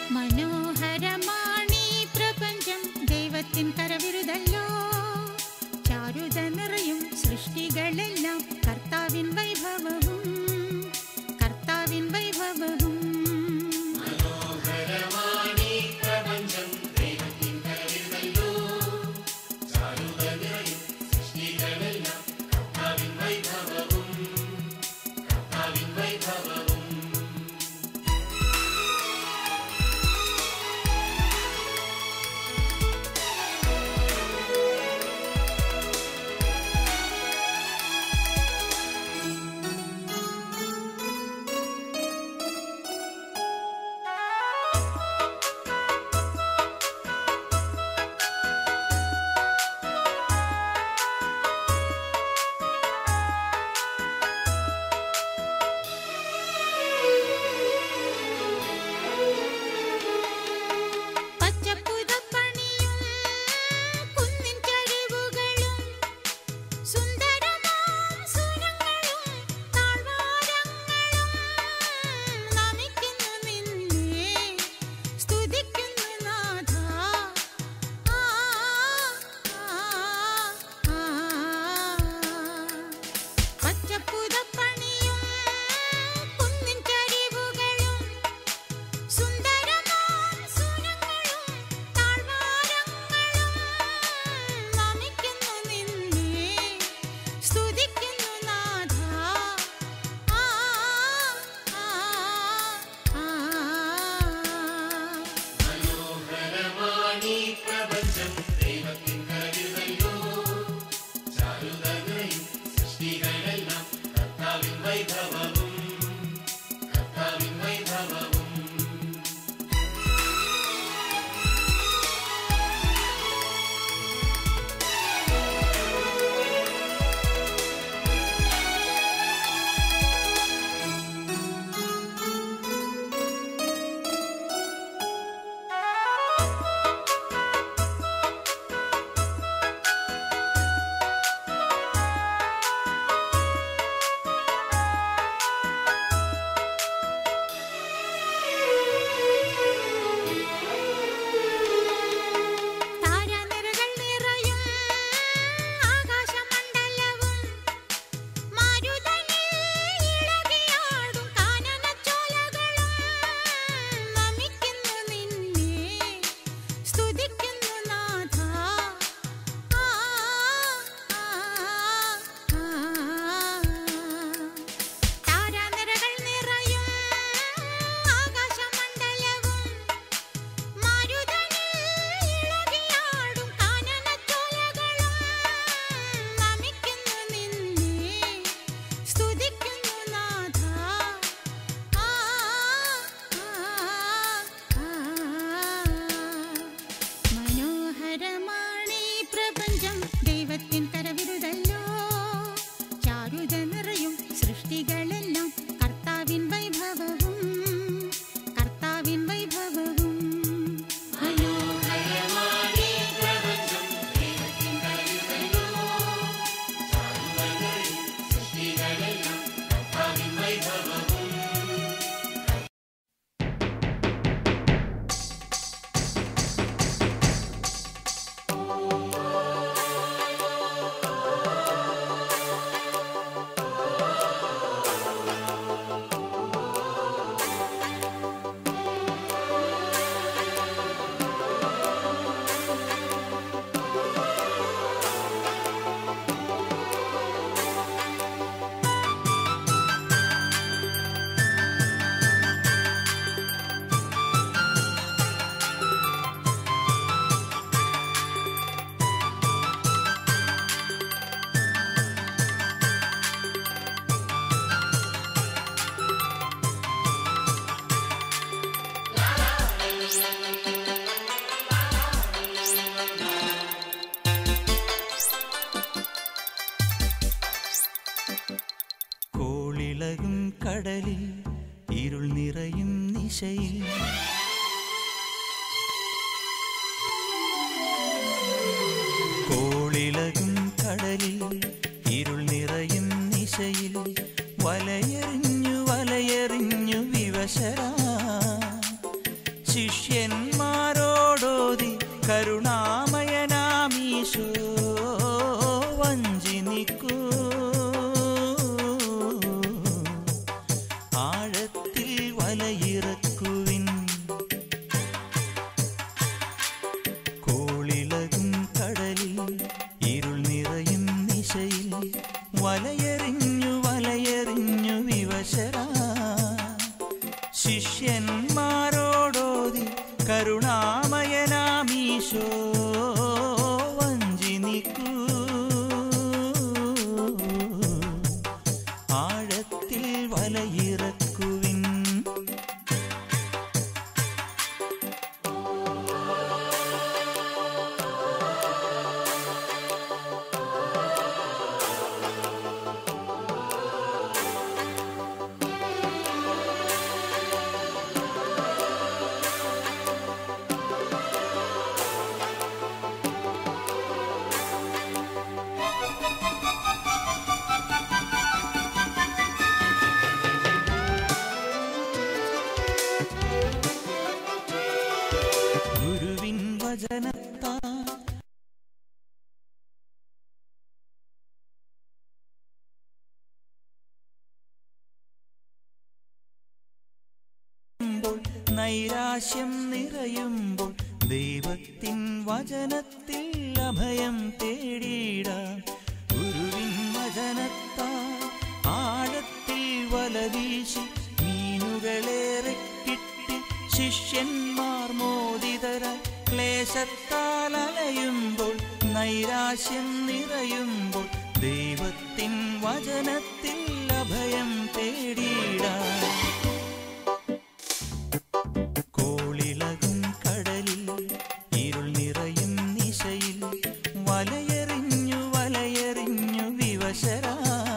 മനോഹരമാണീ പ്രപഞ്ചം ദൈവത്തിൻ കരവിരുതല്ലോ ചാരുത നിറയും സൃഷ്ടികളെല്ലാം കർത്താവിൻ വൈഭവവും കർത്താവിൻ വൈഭവവും പച്ചപ്പുതപ്പണിയും കുന്നിൻ ചരിവുകളും സുന്ദരമാം സുരങ്ങളും താഴ്വാരങ്ങളും നമിക്കുന്നു നിന്നെ സ്തുതിക്കുന്നു നാഥ ആ ആ ആ പച്ചപ്പുതപ്പണിയും കുന്നിൻ ചരിവുകളും സുന്ദരമാം സുരങ്ങളും താഴ്വാരങ്ങളും നമിക്കുന്നു നിന്നെ സ്തുതിക്കുന്നു നാഥ ആ ആ ആ താരനിരകൾ നിറയും ആകാശമണ്ഡലവും മാരുതനിൽ ഇളകിയാടും കാനനച്ചോലകളും നമിക്കുന്നു നിന്നെ സ്തുതിക്കുന്നു നാഥ ആ ആ ആ താരനിരകൾ നിറയും ആകാശമണ്ഡലവും മാരുതനിൽ ഇളകിയാടും കാനനച്ചോലകളും നമിക്കുന്നു നിന്നെ സ്തുതിക്കുന്നു നാഥ ആ ആ മനോഹരമാണീ പ്രപഞ്ചം ദൈവത്തിൻ കരവിരുതല്ലോ ചാരുത നിറയും സൃഷ്ടികളെല്ലാം കർത്താവിൻ വൈഭവവും കർത്താവിൻ വൈഭവവും മനോഹരമാണീ പ്രപഞ്ചം ദൈവത്തിൻ കരവിരുതല്ലോ ചാരുത നിറയും സൃഷ്ടികളെല്ലാം കർത്താവിൻ വൈഭവവും കോളിളകും കടലിൽ ഇരുൾ നിറയും നിശയിൽ കോളിളകും കടലിൽ ഇരുൾ നിറയും നിശയിൽ വലയെറിഞ്ഞു വലയെറിഞ്ഞു വിവശരാ ശിഷ്യ ശിഷ്യന്മാരോടോതി കരുണാമയനാമീശോ വഞ്ചി നിൽക്കൂ ആഴത്തിൽ വലയിറക്കുവിൻ ഗുരുവിൻ വചനത്താ നൈരാശ്യം നിറയുമ്പോൾ ദൈവത്തിൻ വചനത്തിൽ അഭയം തേടിയിടാം ഗുരുവിൻ വചനത്താ ആഴത്തിൽ വലവീശി മീനുകളേറെ കിട്ടി ശിഷ്യന്മാർ മോദിതരായി ക്ലേശത്താൽ അലയുമ്പോൾ നൈരാശ്യം നിറയുമ്പോൾ ദൈവത്തിൻ വചനത്തിൽ അഭയം തേടിയിടാം കോളിളകും കടലിൽ ഇരുൾ നിറയും നിശയിൽ വലയെറിഞ്ഞു വലയെറിഞ്ഞു വിവശരാ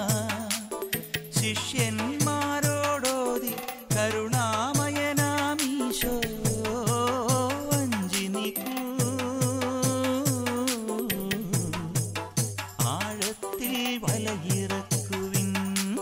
ശിഷ്യന്മാരോടോതി കരുണാമയനാമീശോ വഞ്ചി നിൽക്കൂ ആഴത്തിൽ വലയിറക്കുവിൻ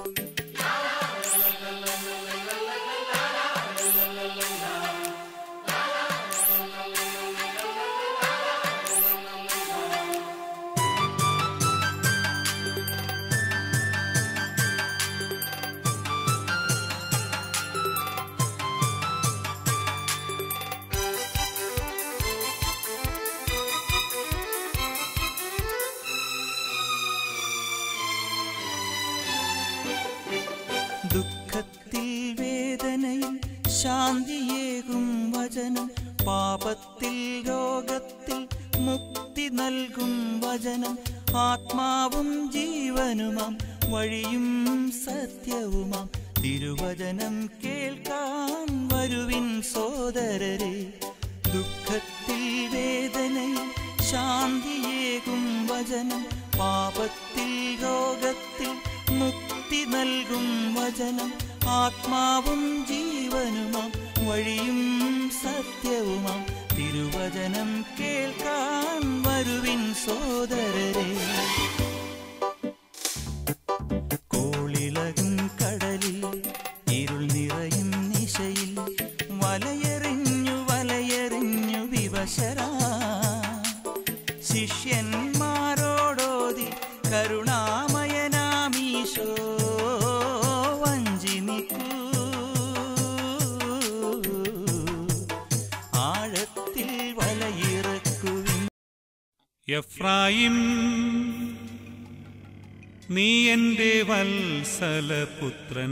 ദുഃഖത്തിൽ വേദനയിൽ ശാന്തിയേകും വചനം പാപത്തിൽ രോഗത്തിൽ മുക്തി നൽകും വചനം ആത്മാവും ജീവനുമാം വഴിയും സത്യവുമാം തിരുവചനം കേൾക്കാൻ വരുവിൻ സോദരരെ ദുഃഖത്തിൽ വേദനയിൽ ശാന്തിയേകും വചനം പാപത്തിൽ രോഗത്തിൽ മുക്തി നൽകും വചനം ആത്മാവും ജീവനുമാം വഴിയും സത്യവുമാം തിരുവചനം കേൾക്കാൻ വരുവിൻ സോദരരെ കോളിളകും കടലിൽ ഇരുൾ നിറയും നിശയിൽ വലയെറിഞ്ഞു വലയെറിഞ്ഞു വിവശരാ ശിഷ്യന്മാരോടോതി കരുണാമയനാമീശോ വഞ്ചി നിൽക്കൂ ആഴത്തിൽ വലയിറക്കുവിൻ എഫ്രായിം നീ എന്റെ വത്സലപുത്രൻ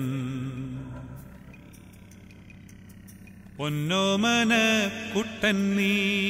പൊന്നോമന കുട്ടൻ നീ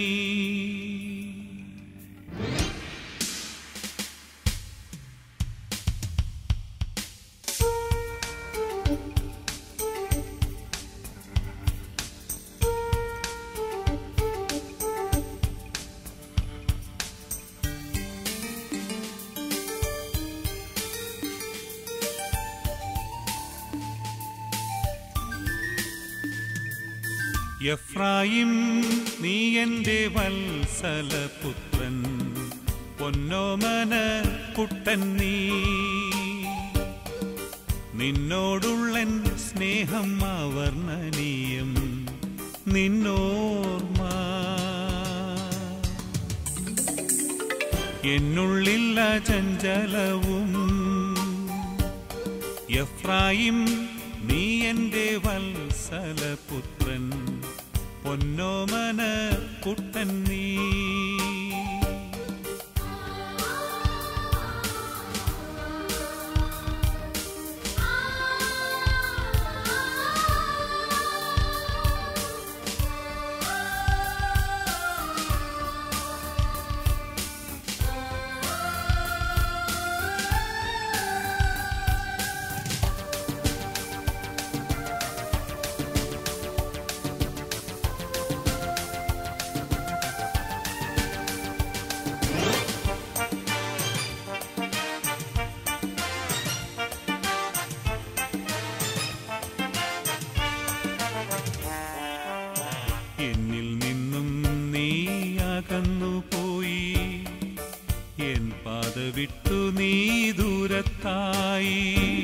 എഫ്രായിം നീ എന്റെ വത്സലപുത്രൻ പൊന്നോമന കുട്ടൻ നീ നിന്നോടുള്ളൻ സ്നേഹം അവർണ്ണനീയം നിന്നോർമ്മ എന്നുള്ളില്ല ചഞ്ചലവും എഫ്രായിം നീ എന്റെ വത്സലപുത്രൻ പൊന്നോമന കുട്ടൻ നീ വിട്ടു നീ ദൂരത്തായി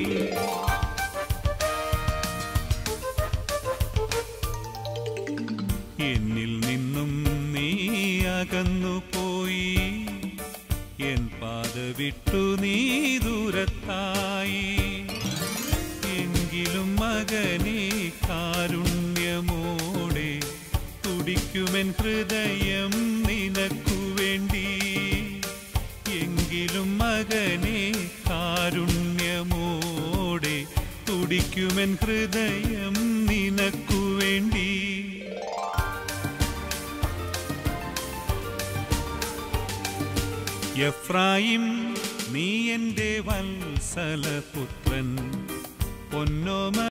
എന്നിൽ നിന്നും നീ അകന്നു പോയി എൻ പാത വിട്ടു നീ ദൂരത്തായി എങ്കിലും മകനെ കാരുണ്യമോടെ തുടിക്കുമെൻ ഹൃദയം നിനക്കു വേണ്ടി എങ്കിലും മകനെ കാരുണ്യമോടെ തുടിക്കുമെൻ ഹൃദയം നിനക്കു വേണ്ടി എഫ്രായിം നീ എൻ്റെ വത്സലപുത്രൻ പൊന്നോമ